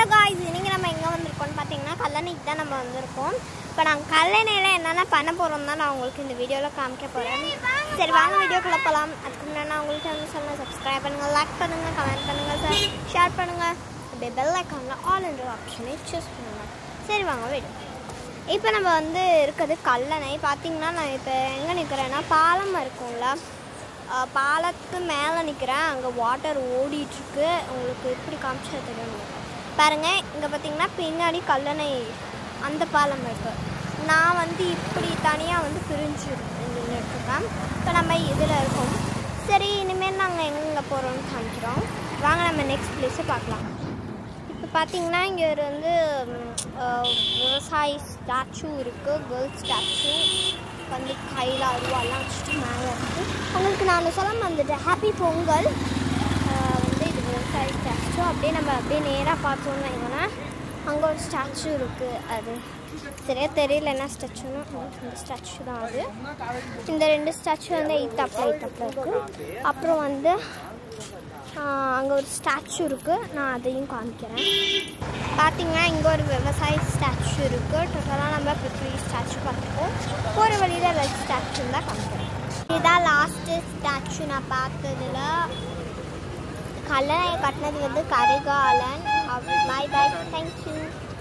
guys இன்னைக்கு நம்ம எங்கே வந்திருக்கோம்னு பார்த்தீங்கன்னா கல்லணைக்கு தான் நம்ம வந்திருக்கோம் இப்போ நாங்கள் கல்லணையில் என்னென்ன பண்ண போகிறோம் தான் நான் உங்களுக்கு இந்த வீடியோவில் காமிக்க போகிறேன் சரி வாங்க வீடியோக்குள்ளே போகலாம் அதுக்கு முன்னாடி நான் உங்களுக்கு வந்து சொல்ல சப்ஸ்கிரைப் பண்ணுங்கள் லைக் பண்ணுங்கள் கமெண்ட் பண்ணுங்கள் சார் ஷேர் பண்ணுங்கள் அப்படியே பெல் ஐக்கானில் ஆல் என்ற ஆப்ஷனை சூஸ் பண்ணுங்கள் சரி வாங்க வீடியோ இப்போ நம்ம வந்து இருக்கிறது கல்லணை பார்த்தீங்கன்னா நான் இப்போ எங்கே நிற்கிறேன்னா பாலம் இருக்கும்ல அஹ் பாலத்து மேலே நிற்கிறேன் அங்கே வாட்டர் ஓடிட்டுருக்கு உங்களுக்கு எப்படி காமிச்சா தெரியும் பாருங்க இங்கே பார்த்தீங்கன்னா பின்னாடி கல்லணை அந்த பாலம் இருக்கு நான் வந்து இப்படி தனியாக வந்து பிரிஞ்சு நின்றுட்டுருக்கேன் இப்போ நம்ம இதில் இருக்கோம் சரி இனிமேல் நாங்கள் எங்கே போகிறோம்னு காமிக்கிறோம் வாங்க நம்ம நெக்ஸ்ட் பிளேஸை பார்க்கலாம் இப்போ பார்த்தீங்கன்னா இங்கே ஒரு வந்து ம், அஹ், விவசாயி ஸ்டாச்சு இருக்குது கேர்ள்ஸ் ஸ்டாச்சு வந்து கையில் அருவாலாம் வச்சுட்டு மேலே இருக்குது உங்களுக்கு நான் சொல்ல வந்துட்டேன் ஹாப்பி பொங்கல் அஹ், வந்து இது விவசாயி ஸ்டாச்சு அப்படியே நம்ம அப்படியே நேராக பார்த்தோம்னு வைங்கன்னா அங்கே ஒரு ஸ்டாச்சு இருக்குது அது சரியா தெரியல என்ன ஸ்டாச்சுன்னு இந்த ஸ்டாச்சு தான் அது இந்த ரெண்டு ஸ்டாச்சு வந்து எயித்தாப்பில் எயித்தாப்பில் இருக்குது அப்புறம் வந்து அங்கே ஒரு ஸ்டாச்சு இருக்குது நான் அதையும் காமிக்கிறேன் பார்த்தீங்கன்னா இங்கே ஒரு விவசாய ஸ்டாச்சு இருக்குது டோட்டலாக நம்ம இப்போ த்ரீ ஸ்டாச்சு பார்த்துருக்கோம் போகிற வழியில் ரெட் ஸ்டாச்சு தான் காமிக்கிறேன் இதுதான் லாஸ்ட்டு ஸ்டாச்சு நான் பார்த்ததுல கல்லணையை கட்டினது வந்து கரிகாலன் பாய் பாய் தேங்க்யூ